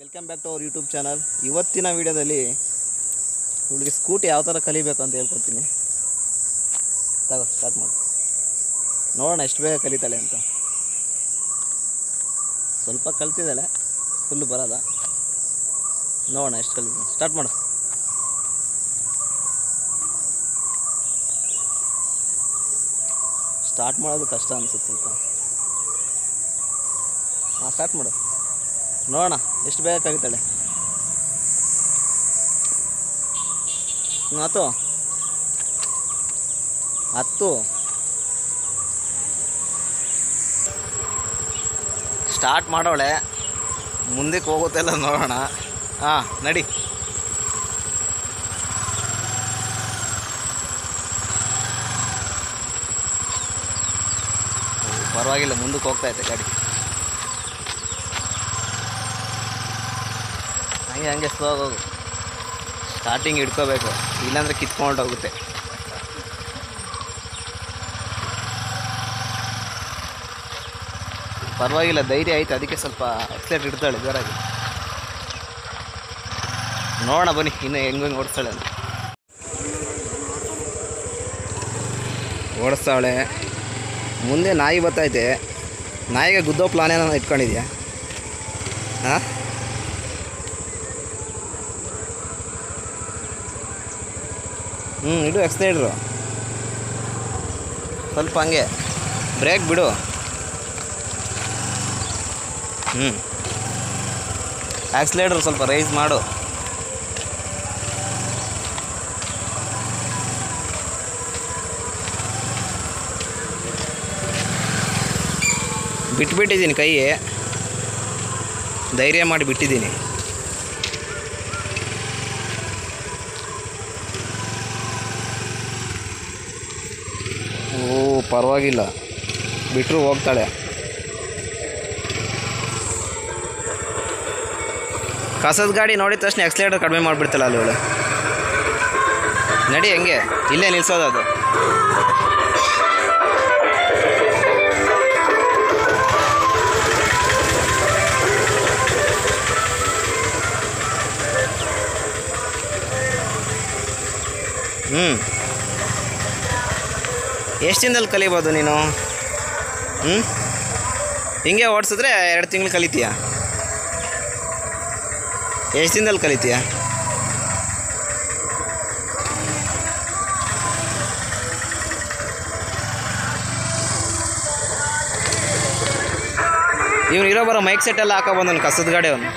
Welcome back to our YouTube channel ಇವತ್ತಿನ ವಿಡಿಯೋದಲ್ಲಿ ಇವಳಿಗೆ ಸ್ಕೂಟಿ ಯಾವ ಥರ ಕಲಿಬೇಕು ಅಂತ ಹೇಳ್ಕೊಡ್ತೀನಿ ತಗೋ ಸ್ಟಾರ್ಟ್ ಮಾಡು ನೋಡೋಣ ಎಷ್ಟು ಬೇಗ ಕಲಿತಾಳೆ ಅಂತ ಸ್ವಲ್ಪ ಕಲ್ತಿದ್ದಾಳೆ ಫುಲ್ಲು ಬರಲ್ಲ ನೋಡೋಣ ಎಷ್ಟು ಕಲಿತೀನಿ ಸ್ಟಾರ್ಟ್ ಮಾಡು ಸ್ಟಾರ್ಟ್ ಮಾಡೋದು ಕಷ್ಟ ಅನ್ಸುತ್ತೆ ಸ್ವಲ್ಪ ಹಾಂ ಸ್ಟಾರ್ಟ್ ಮಾಡು ನೋಡೋಣ ಎಷ್ಟು ಬೇಗ ಕಲಿತಾಳೆ ಹ್ಞೂ ಹತ್ತು ಹತ್ತು ಸ್ಟಾರ್ಟ್ ಮಾಡೋಳೆ ಮುಂದಕ್ಕೆ ಹೋಗುತ್ತೆಲ್ಲ ನೋಡೋಣ ಹಾಂ ನಡಿ ಓ, ಪರವಾಗಿಲ್ಲ ಮುಂದಕ್ಕೆ ಹೋಗ್ತಾ ಐತೆ ಗಾಡಿ ಹಂಗೆ ಹಂಗೆ ಸ್ಲೋ ಹೋಗು ಸ್ಟಾರ್ಟಿಂಗ್ ಹಿಡ್ಕೋಬೇಕು ಇಲ್ಲಾಂದ್ರೆ ಕಿತ್ಕೊಂಡು ಹೋಗುತ್ತೆ ಪರವಾಗಿಲ್ಲ ಧೈರ್ಯ ಐತೆ ಅದಕ್ಕೆ ಸ್ವಲ್ಪ ಎಕ್ಸೈಟ್ ಇಡ್ತಾಳೆ ಜೋರಾಗಿ ನೋಡೋಣ ಬನ್ನಿ ಇನ್ನು ಹೆಂಗೆ ಹೆಂಗೆ ಓಡಿಸ್ತಾಳೆ ಅಂತ ಓಡಿಸ್ತಾವಳೆ ಮುಂದೆ ನಾಯಿ ಬರ್ತೈತೆ ನಾಯಿಗೆ ಗುದ್ದೋ ಪ್ಲಾನ್ ಏನೋ ಇಟ್ಕೊಂಡಿದ್ಯಾ ಹಾಂ ಹ್ಞೂ ಇಡು ಎಕ್ಸ್ಲೇಟ್ರು ಸ್ವಲ್ಪ ಹಂಗೆ ಬ್ರೇಕ್ ಬಿಡು ಹ್ಞೂ ಆಕ್ಸ್ಲೇಟ್ರ್ ಸ್ವಲ್ಪ ರೈಸ್ ಮಾಡು ಬಿಟ್ಬಿಟ್ಟಿದ್ದೀನಿ ಕೈ ಧೈರ್ಯ ಮಾಡಿ ಬಿಟ್ಟಿದ್ದೀನಿ ಓ ಪರವಾಗಿಲ್ಲ ಬಿಟ್ಟರು ಹೋಗ್ತಾಳೆ ಕಸದ ಗಾಡಿ ನೋಡಿದ ತಕ್ಷಣ ಎಕ್ಸ್ಲೇಟರ್ ಕಡಿಮೆ ಮಾಡಿಬಿಡ್ತಾಳೆ ಅಲ್ಲಿ ಅವಳು ನಡಿ ಹೆಂಗೆ ಇಲ್ಲೇ ನಿಲ್ಸೋದು ಅದು ಹ್ಞೂ ಎಷ್ಟು ದಿನದಲ್ಲಿ ಕಲಿಬೋದು ನೀನು ಹ್ಞೂ ಹಿಂಗೆ ಓಡಿಸಿದ್ರೆ ಎರಡು ತಿಂಗಳು ಕಲಿತೀಯ ಎಷ್ಟು ದಿನದಲ್ಲಿ ಕಲಿತೀಯ ಇವನು ಇರೋ ಬರೋ ಮೈಕ್ ಸೆಟ್ ಎಲ್ಲ ಹಾಕೋ ಬಂದನು ಕಸದ ಗಾಡಿ ಅವನು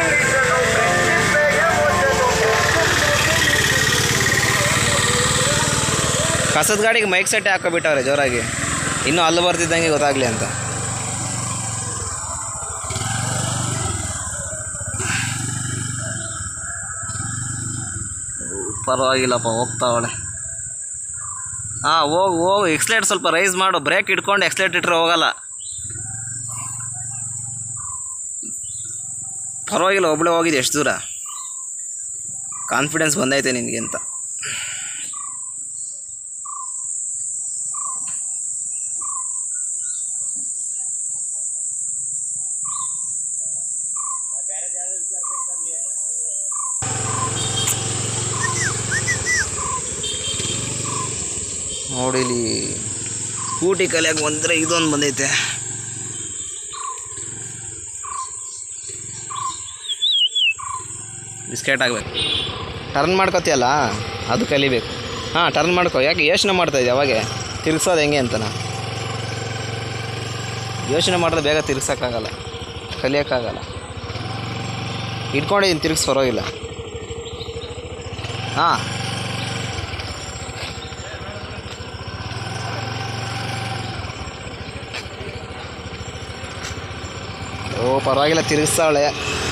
ಕಸದ ಗಾಡಿಗೆ ಮೈಕ್ ಸೆಟ್ಟೆ ಹಾಕೋಬಿಟ್ಟವ್ರೆ ಜೋರಾಗಿ ಇನ್ನೂ ಅಲ್ಲಿ ಬರ್ತಿದ್ದಂಗೆ ಗೊತ್ತಾಗಲಿ ಅಂತ ಪರವಾಗಿಲ್ಲಪ್ಪ ಹೋಗ್ತಾವಳೆ ಹಾಂ ಹೋಗು ಹೋಗು ಎಕ್ಸ್ಲೇಟ್ ಸ್ವಲ್ಪ ರೈಸ್ ಮಾಡು ಬ್ರೇಕ್ ಇಟ್ಕೊಂಡು ಎಕ್ಸ್ಲೇಟ್ ಇಟ್ಟರೆ ಹೋಗಲ್ಲ ಪರವಾಗಿಲ್ಲ ಒಬ್ಬಳೆ ಹೋಗಿದೆ ಎಷ್ಟು ದೂರ ಕಾನ್ಫಿಡೆನ್ಸ್ ಬಂದೈತೆ ನಿನಗೆ ಅಂತ ನೋಡಿಲಿ ಸ್ಕೂಟಿ ಕಲಿಯಕ್ಕೆ ಬಂದರೆ ಇದೊಂದು ಬಂದೈತೆ ಬಿಸ್ಕೆಟ್ ಆಗಬೇಕು ಟರ್ನ್ ಮಾಡ್ಕೋತೀಯಲ್ಲ ಅದು ಕಲಿಬೇಕು ಹಾಂ ಟರ್ನ್ ಮಾಡ್ಕೊ ಯಾಕೆ ಯೋಚನೆ ಮಾಡ್ತಾಯಿದ್ದೆ ಅವಾಗೆ ತಿರ್ಗ್ಸೋದು ಹೆಂಗೆ ಅಂತನ ಯೋಚನೆ ಮಾಡಿದ್ರೆ ಬೇಗ ತಿರ್ಗ್ಸೋಕ್ಕಾಗಲ್ಲ ಕಲಿಯೋಕ್ಕಾಗಲ್ಲ ಇಟ್ಕೊಂಡಿದ್ದೀನಿ ತಿರ್ಗಿಸ್ ಪರವಾಗಿಲ್ಲ ಹಾಂ ಓ ಪರವಾಗಿಲ್ಲ ತಿರುಗಿಸ್ತಾಳೆ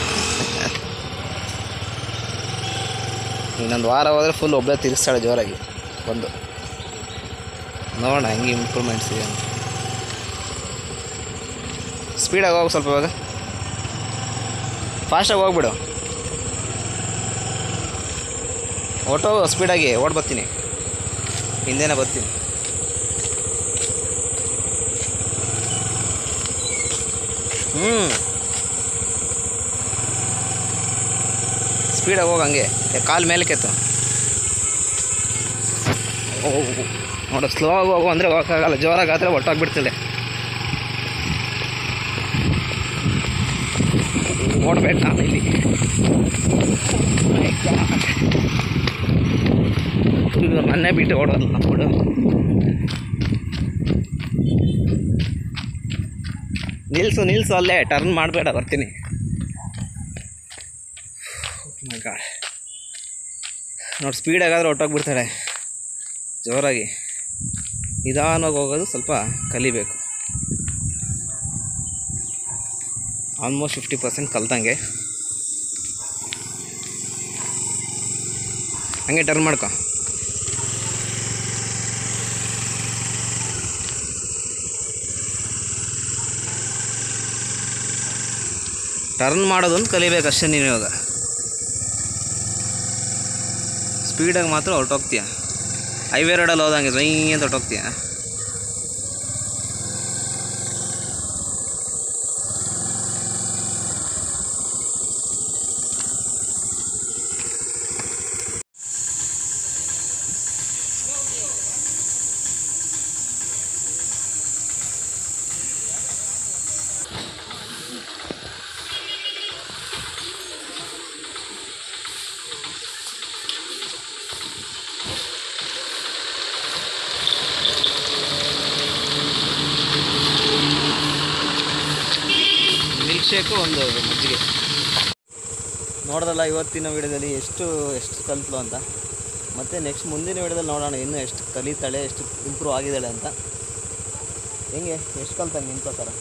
ಇನ್ನೊಂದು ವಾರ ಹೋದರೆ ಫುಲ್ ಒಬ್ಬಳೇ ತಿರುಗಿಸ್ತಾಳೆ ಜೋರಾಗಿ ಬಂದು ನೋಡೋಣ ಹೆಂಗೆ ಇಂಪ್ರೂವ್ಮೆಂಟ್ಸ್ ಇದೆ ಅಂತ ಸ್ಪೀಡಾಗಿ ಹೋಗು ಸ್ವಲ್ಪ ಇವಾಗ ಫಾಸ್ಟಾಗಿ ಹೋಗ್ಬಿಡು ಓಟೋ ಸ್ಪೀಡಾಗಿ ಓಡ್ ಬರ್ತೀನಿ ಹಿಂದೆನೇ ಬರ್ತೀನಿ ಹ್ಞೂ ಸ್ಪೀಡಾಗಿ ಹೋಗಿ ಹಂಗೆ ಕಾಲು ಮೇಲೆ ಕೆತ್ತು ಹೋಗು ನೋಡು ಸ್ಲೋ ಆಗಿ ಹೋಗು ಅಂದರೆ ಹೋಗೋಕ್ಕಾಗಲ್ಲ ಜೋರಾಗಿ ಆದರೆ ಹೊಟ್ಟೋಗ್ಬಿಡ್ತಿದೆ ಓಡ್ಬೇಕು ನಾನು ಇಲ್ಲಿ My God. ಇದು ಮೊನ್ನೆ ಬಿಟ್ಟು ಓಡೋಲ್ಲ ಬಿಡು ನಿಲ್ಸು ನಿಲ್ಸು ಅಲ್ಲೇ ಟರ್ನ್ ಮಾಡಬೇಡ ಬರ್ತೀನಿ ಮೈ ಗಾಡ್ ನೋಡಿ ಸ್ಪೀಡಾಗಾದ್ರೆ ಹೊಟ್ಟೋಗ್ಬಿಡ್ತಾಳೆ ಜೋರಾಗಿ ನಿಧಾನವಾಗಿ ಹೋಗೋದು ಸ್ವಲ್ಪ ಕಲಿಬೇಕು ಆಲ್ಮೋಸ್ಟ್ ಫಿಫ್ಟಿ ಪರ್ಸೆಂಟ್ ಕಲ್ತಂಗೆ ಹಂಗೆ ಟರ್ನ್ ಮಾಡ್ಕೊ ಟರ್ನ್ ಮಾಡೋದೊಂದು ಕಲಿಬೇಕಷ್ಟೇ ನೀನು ಇವಾಗ ಸ್ಪೀಡಾಗಿ ಮಾತ್ರ ಹೊರಟೋಗ್ತೀಯ ಹೈವೇ ರೋಡಲ್ಲಿ ಹೋದಂಗೆ ರೈ ಅಂತ ಹೊರಟೋಗ್ತೀಯ ಮಿಲ್ಕ್ ಶೇಕು ಒಂದು ಮಜ್ಜಿಗೆ ನೋಡಿದ್ರಲ್ಲ ಇವತ್ತಿನ ವಿಡಿಯೋದಲ್ಲಿ ಎಷ್ಟು ಎಷ್ಟು ಕಲಿತ್ಲು ಅಂತ ಮತ್ತು ನೆಕ್ಸ್ಟ್ ಮುಂದಿನ ವಿಡಿಯೋದಲ್ಲಿ ನೋಡೋಣ ಇನ್ನೂ ಎಷ್ಟು ಕಲಿತಾಳೆ ಎಷ್ಟು ಇಂಪ್ರೂವ್ ಆಗಿದ್ದಾಳೆ ಅಂತ ಹೆಂಗೆ ಎಷ್ಟು ಕಲ್ತಂಗೆ ನಿಮ್ಮ ಪ್ರಕಾರ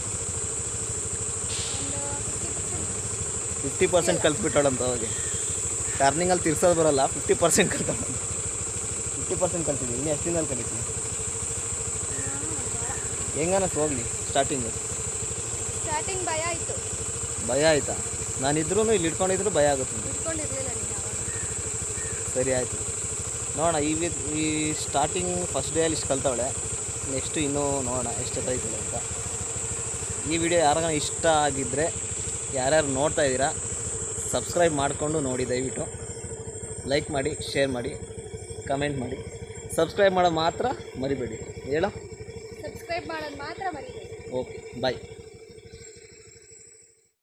ಫಿಫ್ಟಿ ಪರ್ಸೆಂಟ್ ಕಲ್ತ್ಬಿಟ್ಟಾಳಂತ ಹೋಗಿ ಟರ್ನಿಂಗಲ್ಲಿ ತಿರ್ಸೋದು ಬರಲ್ಲ ಫಿಫ್ಟಿ ಪರ್ಸೆಂಟ್ ಕಲ್ತಾಳ ಫಿಫ್ಟಿ ಪರ್ಸೆಂಟ್ ಕಲ್ತಿದ್ದೀನಿ ಇನ್ನು ಎಷ್ಟು ದಿನದಲ್ಲಿ ಕಲಿತೀನಿ ಹೆಂಗನಕ್ಕೆ ಹೋಗಲಿ ಸ್ಟಾರ್ಟಿಂಗು ಸ್ಟಾರ್ಟಿಂಗ್ ಭಯ ಆಯಿತು ಭಯ ಆಯಿತಾ ನಾನಿದ್ರೂ ಇಲ್ಲಿ ಇಟ್ಕೊಂಡಿದ್ರು ಭಯ ಆಗುತ್ತೆ ಇಟ್ಕೊಂಡಿರ್ಲಿಲ್ಲ ನೀನು ಅವಾಗ ಸರಿ ಆಯಿತು ನೋಡೋಣ ಈ ವಿ ಈ ಸ್ಟಾರ್ಟಿಂಗ್ ಫಸ್ಟ್ ಡೇ ಅಲ್ಲಿ ಇಷ್ಟು ಕಲ್ತವಳೆ ನೆಕ್ಸ್ಟು ಇನ್ನೂ ನೋಡೋಣ ಎಷ್ಟು ಕಲಿತಾಳೆ ಅಂತ ಈ ವಿಡಿಯೋ ಯಾರಿಗಾನ ಇಷ್ಟ ಆಗಿದ್ದರೆ ಯಾರ್ಯಾರು ನೋಡ್ತಾ ಇದ್ದೀರಾ ಸಬ್ಸ್ಕ್ರೈಬ್ ಮಾಡಿಕೊಂಡು ನೋಡಿ ದಯವಿಟ್ಟು ಲೈಕ್ ಮಾಡಿ ಶೇರ್ ಮಾಡಿ ಕಮೆಂಟ್ ಮಾಡಿ ಸಬ್ಸ್ಕ್ರೈಬ್ ಮಾಡೋದು ಮಾತ್ರ ಮರಿಬೇಡಿ ಹೇಳೋ ಸಬ್ಸ್ಕ್ರೈಬ್ ಮಾಡೋದು ಮಾತ್ರ ಮರಿಬೇಡಿ ಓಕೆ ಬಾಯ್